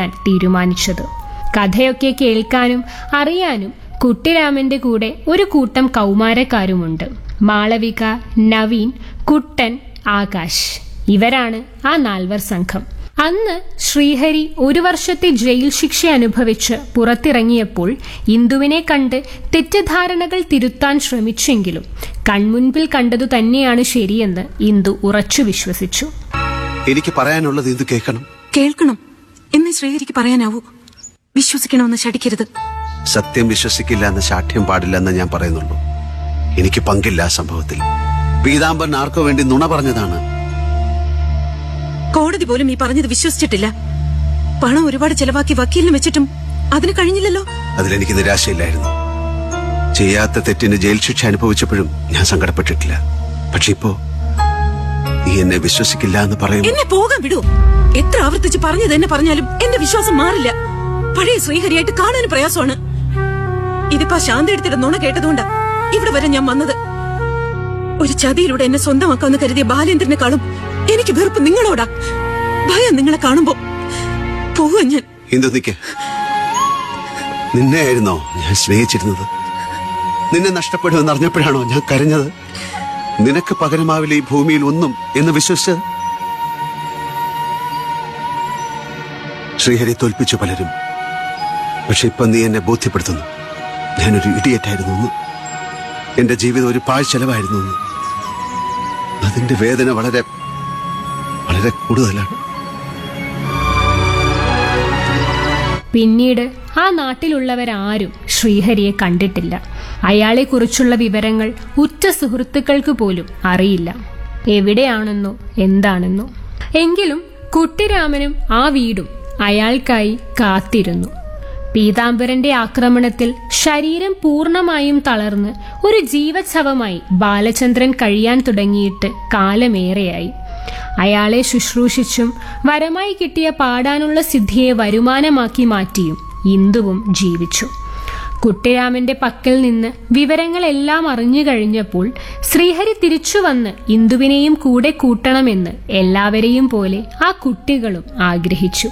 തുടങ്ങാൻ തീരുമാനിച്ചത് കഥയൊക്കെ കേൾക്കാനും അറിയാനും കുട്ടിരാമന്റെ കൂടെ ഒരു കൂട്ടം കൗമാരക്കാരുമുണ്ട് മാളവിക നവീൻ കുട്ടൻ ആകാശ് ഇവരാണ് ആ നാൽവർ സംഘം അന്ന് ശ്രീഹരി ഒരു വർഷത്തെ ജയിൽ ശിക്ഷ അനുഭവിച്ച് പുറത്തിറങ്ങിയപ്പോൾ ഇന്ദുവിനെ കണ്ട് തെറ്റിദ്ധാരണകൾ തിരുത്താൻ ശ്രമിച്ചെങ്കിലും കൺമുൻപിൽ കണ്ടതു തന്നെയാണ് ശരിയെന്ന് ഇന്ദു ഉറച്ചു വിശ്വസിച്ചു എനിക്ക് പറയാനുള്ളത് ഇത് കേൾക്കണം കേൾക്കണം എന്നേ ശ്രീഹരിക്ക് പറയാനാവൂ വിശ്വസിക്കണമെന്ന് ശടിക്കരുത് സത്യം വിശ്വസിക്കില്ല എന്ന ശാഠ്യം പാടില്ലെന്ന് ഞാൻ പറയുന്നുള്ളൂ എനിക്ക് പങ്കില്ല ആ സംഭവത്തിൽ പീതാംബരൻ ആർക്കോ വേണ്ടി നുണ പറഞ്ഞതാണ് കോടതി പോലും ഈ പറഞ്ഞത് വിശ്വസിച്ചിട്ടില്ല പണം ഒരുപാട് ചെലവാക്കി വക്കീലിന് വെച്ചിട്ടും അതിന് കഴിഞ്ഞില്ലല്ലോ അതിലെനിക്ക് നിരാശയില്ലായിരുന്നു ചെയ്യാത്ത തെറ്റിന് ജയിൽ ശിക്ഷ അനുഭവിച്ചപ്പോഴും ഞാൻ സങ്കടപ്പെട്ടിട്ടില്ല പക്ഷെ ഇപ്പോ നീ എന്നെ വിശ്വസിക്കില്ല എന്ന് പറയും എന്നെ പോകാൻ വിടൂ എത്ര ആവർത്തിച്ച് പറഞ്ഞത് എന്നെ പറഞ്ഞാലും എന്റെ വിശ്വാസം മാറില്ല പഴയ ശ്രീഹരിയായിട്ട് കാണാൻ പ്രയാസമാണ് ഇതിപ്പോ ശാന്തി എടുത്തിട്ട് നുണ കേട്ടതുകൊണ്ടാ ഇവിടെ വരെ ഞാൻ വന്നത് ഒരു ചതിയിലൂടെ എന്നെ സ്വന്തമാക്കാമെന്ന് കരുതിയ ബാലേന്ദ്രനെക്കാളും എനിക്ക് വെറുപ്പ് നിങ്ങളോടാ ഭയം നിങ്ങളെ കാണുമ്പോ പോവാ ഞാൻ ഇന്ദു നിക്ക് നിന്നെയായിരുന്നോ ഞാൻ സ്നേഹിച്ചിരുന്നത് നിന്നെ നഷ്ടപ്പെടുമെന്ന് അറിഞ്ഞപ്പോഴാണോ ഞാൻ കരഞ്ഞത് നിനക്ക് പകരമാവില്ല ഈ ഭൂമിയിൽ ഒന്നും എന്ന് വിശ്വസിച്ചത് ശ്രീഹരി തോൽപ്പിച്ചു പലരും പക്ഷെ ഇപ്പൊ നീ എന്നെ ബോധ്യപ്പെടുത്തുന്നു ഞാനൊരു ഇടിയറ്റായിരുന്നു എന്ന് എന്റെ ജീവിതം ഒരു പാഴ്ചെലവായിരുന്നു എന്ന് അതിന്റെ വേദന വളരെ വളരെ കൂടുതലാണ് പിന്നീട് ആ നാട്ടിലുള്ളവരാരും ശ്രീഹരിയെ കണ്ടിട്ടില്ല അയാളെക്കുറിച്ചുള്ള വിവരങ്ങൾ ഉറ്റ സുഹൃത്തുക്കൾക്ക് പോലും അറിയില്ല എവിടെയാണെന്നോ എന്താണെന്നോ എങ്കിലും കുട്ടിരാമനും ആ വീടും അയാൾക്കായി കാത്തിരുന്നു പീതാംബരന്റെ ആക്രമണത്തിൽ ശരീരം പൂർണ്ണമായും തളർന്ന് ഒരു ജീവച്ഛവമായി ബാലചന്ദ്രൻ കഴിയാൻ തുടങ്ങിയിട്ട് കാലമേറെയായി അയാളെ ശുശ്രൂഷിച്ചും വരമായി കിട്ടിയ പാടാനുള്ള സിദ്ധിയെ വരുമാനമാക്കി മാറ്റിയും ഇന്ദുവും ജീവിച്ചു കുട്ടിരാമന്റെ പക്കൽ നിന്ന് വിവരങ്ങളെല്ലാം അറിഞ്ഞു കഴിഞ്ഞപ്പോൾ ശ്രീഹരി തിരിച്ചു വന്ന് ഇന്ദുവിനെയും കൂടെ കൂട്ടണമെന്ന് എല്ലാവരെയും പോലെ ആ കുട്ടികളും ആഗ്രഹിച്ചു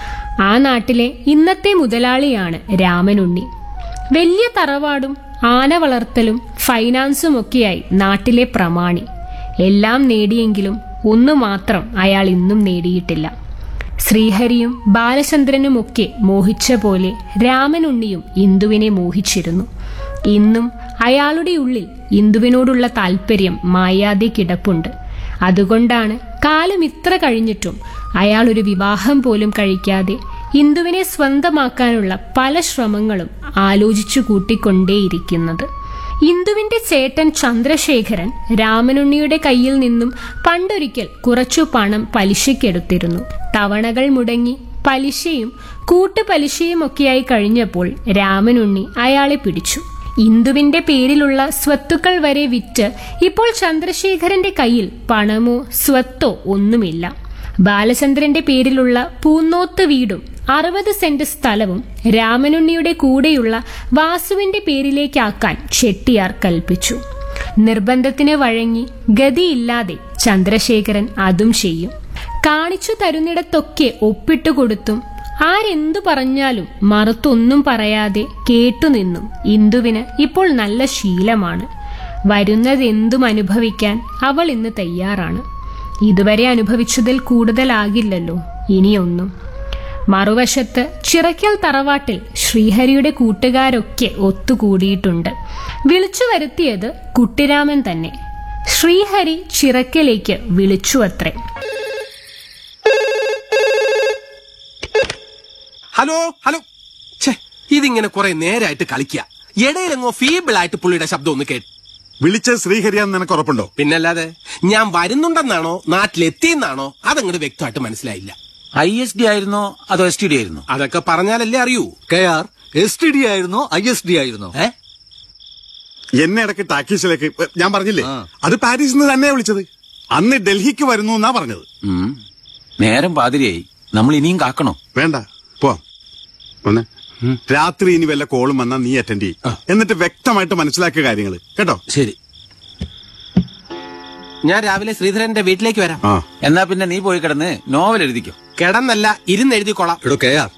ആ നാട്ടിലെ ഇന്നത്തെ മുതലാളിയാണ് രാമനുണ്ണി വലിയ തറവാടും ആന വളർത്തലും ഫൈനാൻസും ഒക്കെയായി നാട്ടിലെ പ്രമാണി എല്ലാം നേടിയെങ്കിലും ഒന്നു മാത്രം അയാൾ ഇന്നും നേടിയിട്ടില്ല ശ്രീഹരിയും ബാലചന്ദ്രനുമൊക്കെ മോഹിച്ച പോലെ രാമനുണ്ണിയും ഇന്ദുവിനെ മോഹിച്ചിരുന്നു ഇന്നും അയാളുടെ ഉള്ളിൽ ഇന്ദുവിനോടുള്ള താല്പര്യം മായാതെ കിടപ്പുണ്ട് അതുകൊണ്ടാണ് കാലം ഇത്ര കഴിഞ്ഞിട്ടും അയാൾ ഒരു വിവാഹം പോലും കഴിക്കാതെ ഇന്ദുവിനെ സ്വന്തമാക്കാനുള്ള പല ശ്രമങ്ങളും ആലോചിച്ചു കൂട്ടിക്കൊണ്ടേയിരിക്കുന്നത് ഇന്ദുവിന്റെ ചേട്ടൻ ചന്ദ്രശേഖരൻ രാമനുണ്ണിയുടെ കയ്യിൽ നിന്നും പണ്ടൊരിക്കൽ കുറച്ചു പണം പലിശയ്ക്കെടുത്തിരുന്നു തവണകൾ മുടങ്ങി പലിശയും കൂട്ടുപലിശയും ഒക്കെയായി കഴിഞ്ഞപ്പോൾ രാമനുണ്ണി അയാളെ പിടിച്ചു ഇന്ദുവിന്റെ പേരിലുള്ള സ്വത്തുക്കൾ വരെ വിറ്റ് ഇപ്പോൾ ചന്ദ്രശേഖരന്റെ കയ്യിൽ പണമോ സ്വത്തോ ഒന്നുമില്ല ബാലചന്ദ്രന്റെ പേരിലുള്ള പൂന്നോത്ത് വീടും അറുപത് സെന്റ് സ്ഥലവും രാമനുണ്ണിയുടെ കൂടെയുള്ള വാസുവിന്റെ പേരിലേക്കാക്കാൻ ചെട്ടിയാർ കൽപ്പിച്ചു നിർബന്ധത്തിന് വഴങ്ങി ഗതിയില്ലാതെ ചന്ദ്രശേഖരൻ അതും ചെയ്യും കാണിച്ചു തരുന്നിടത്തൊക്കെ ഒപ്പിട്ടുകൊടുത്തും ആരെന്തു പറഞ്ഞാലും മറുത്തൊന്നും പറയാതെ കേട്ടുനിന്നും ഇന്ദുവിന് ഇപ്പോൾ നല്ല ശീലമാണ് വരുന്നതെന്തും അനുഭവിക്കാൻ അവൾ ഇന്ന് തയ്യാറാണ് ഇതുവരെ അനുഭവിച്ചതിൽ കൂടുതലാകില്ലല്ലോ ഇനിയൊന്നും മറുവശത്ത് ചിറക്കൽ തറവാട്ടിൽ ശ്രീഹരിയുടെ കൂട്ടുകാരൊക്കെ ഒത്തുകൂടിയിട്ടുണ്ട് വിളിച്ചു വരുത്തിയത് കുട്ടിരാമൻ തന്നെ ശ്രീഹരി ചിറക്കലേക്ക് വിളിച്ചുവത്രേ ഹലോ ഹലോ ഛേ ഇതിങ്ങനെ കുറെ നേരായിട്ട് കളിക്കുക ഇടയിലെങ്ങോ ഫീബിൾ ആയിട്ട് പുള്ളിയുടെ ശബ്ദം ഒന്ന് കേട്ടു വിളിച്ച ശ്രീഹരിയാന്ന് നിനക്ക് ഉറപ്പുണ്ടോ പിന്നല്ലാതെ ഞാൻ വരുന്നുണ്ടെന്നാണോ നാട്ടിലെത്തിയെന്നാണോ അതങ്ങോട്ട് വ്യക്തമായിട്ട് മനസ്സിലായില്ല ഐ എസ് ഡി ആയിരുന്നോ അതോ എസ് ടി ഡി ആയിരുന്നോ അതൊക്കെ പറഞ്ഞാലല്ലേ അറിയൂ K R S T D ആയിരുന്നോ ഐ എസ് ഡി ആയിരുന്നോ ഏ എന്നെ ഇടയ്ക്ക് ടാക്കീസിലേക്ക് ഏ, ഞാൻ പറഞ്ഞില്ലേ ആ. അത് പാരീസിൽ നിന്ന് തന്നെയാ വിളിച്ചത് അന്ന് ഡൽഹിക്ക് വരുന്നു എന്നാ പറഞ്ഞത് ഉം. നേരം പാതിരിയായി നമ്മൾ ഇനിയും കാക്കണോ വേണ്ട പോ ഒന്ന് രാത്രി ഇനി വല്ല കോളും വന്നാ നീ അറ്റൻഡ് ചെയ്യും എന്നിട്ട് വ്യക്തമായിട്ട് മനസ്സിലാക്കിയ കാര്യങ്ങൾ കേട്ടോ ശരി ഞാൻ രാവിലെ ശ്രീധരന്റെ വീട്ടിലേക്ക് വരാം ആ എന്നാ പിന്നെ നീ പോയി കിടന്ന് നോവൽ എഴുതിക്കോ കിടന്നല്ല ഇരുന്ന് എഴുതിക്കോളാം എടോ കെ ആർ